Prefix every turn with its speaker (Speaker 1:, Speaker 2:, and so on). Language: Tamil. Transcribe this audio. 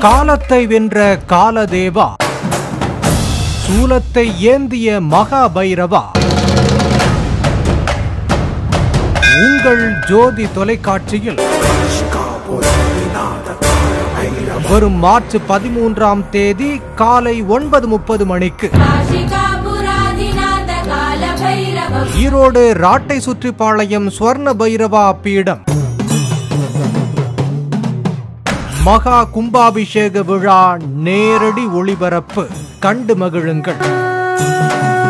Speaker 1: காலத்தை வென்ற காலதேவா சூலத்தை ஏந்திய மகா பைரவா உங்கள் ஜோதி தொலைக்காட்சியில் வரும் மார்ச் பதிமூன்றாம் தேதி காலை ஒன்பது முப்பது மணிக்கு
Speaker 2: काशिकापुराधिनाथ कालभैरव
Speaker 1: ஈரோடு ராட்டை சுற்றிப்பாளையம் ஸ்வர்ண பைரவா பீடம் மகா கும்பாபிஷேக விழா நேரடி ஒளிபரப்பு கண்டு மகிழுங்கள்